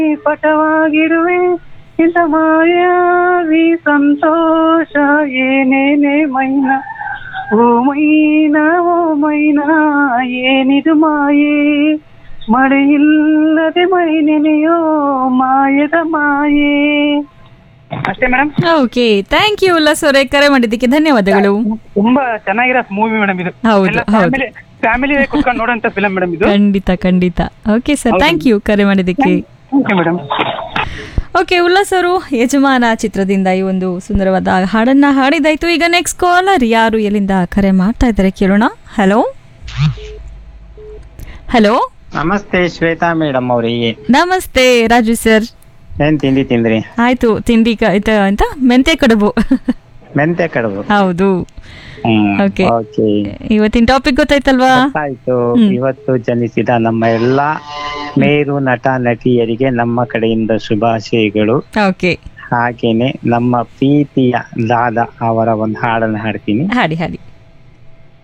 ಪಟವಾಗಿರುವೆ ಇಂಥ ಮಾಯಾವಿ ಸಂತೋಷ ಏನೇನೇ ಮೈನ ಓ ಮೈನಾ ಓ ಮೈನಾ ಏನಿದು ಮಾಯೆ ಮಳೆಯಿಲ್ಲದೆ ಮೈ ನೆನೆಯೋ ಮಾಯದ ಮಾಯೆ ಅಷ್ಟೇ madam okay thank you Ullas ಅವರೇ ಕರೆ ಮಾಡಿದ್ದಕ್ಕೆ ಧನ್ಯವಾದಗಳು ತುಂಬಾ ಚೆನ್ನಾಗಿರೋ ಮೂವಿ ಮೇಡಮ್ ಇದು ಹೌದು, ಹೌದು. ಫ್ಯಾಮಿಲಿ ಕುತ್ಕೊಂಡು ನೋಡೋಂತ ಫಿಲಂ ಮೇಡಮ್ ಇದು ಖಂಡಿತ ಖಂಡಿತ ಓಕೆ ಸರ್ ಥ್ಯಾಂಕ್ ಯು ಕರೆ ಮಾಡಿದ್ದಕ್ಕೆ ಓಕೆ ಮೇಡಮ್ ಓಕೆ ಉಲ್ಲಾಸ್ ಅವರು ಯಜಮಾನ ಚಿತ್ರದಿಂದ ಈ ಒಂದು ಸುಂದರವಾದ ಹಾಡನ್ನ ಹಾಡಿದಾಯ್ತು ಈಗ ನೆಕ್ಸ್ಟ್ ಕಾಲರ್ ಯಾರು ಎಲ್ಲಿಂದ ಕರೆ ಮಾಡ್ತಾ ಇದ್ದಾರೆ ಕೇಳೋಣ ಹಲೋ ಹಲೋ ನಮಸ್ತೆ ಶ್ವೇತಾ ಮೇಡಮ್ ಅವರಿಗೆ ನಮಸ್ತೆ ರಾಜು ಸರ್ ಏನ್ ತಿಂಡಿ ತಿಂದ್ರಿ ಆಯ್ತು ತಿಂಡಿ ಕ- ಆಯ್ತಾ ಅಂತ ಮೆಂತೆ ಕಡುಬು ಮೆಂತೆ ಕಡುಬು ಹೌದು ಹ್ಮ್ Okay. ಓಕೆ ಇವತ್ತಿನ ಟಾಪಿಕ್ ಗೊತ್ತಾಯ್ತಲ್ವಾ ಆಯ್ತು ಇವತ್ತು ಜನಿಸಿದ ನಮ್ಮ ಎಲ್ಲಾ ಮೇರು ನಟ ನಟಿಯರಿಗೆ ನಮ್ಮ ಕಡೆಯಿಂದ ಶುಭಾಶಯಗಳು ಓಕೆ ಹಾಗೇನೆ ನಮ್ಮ ಪ್ರೀತಿಯ ದಾದ ಅವರ ಒಂದು ಹಾಡನ್ನು ಹಾಡ್ತೀನಿ ಹಾಡಿ ಹಾಡಿ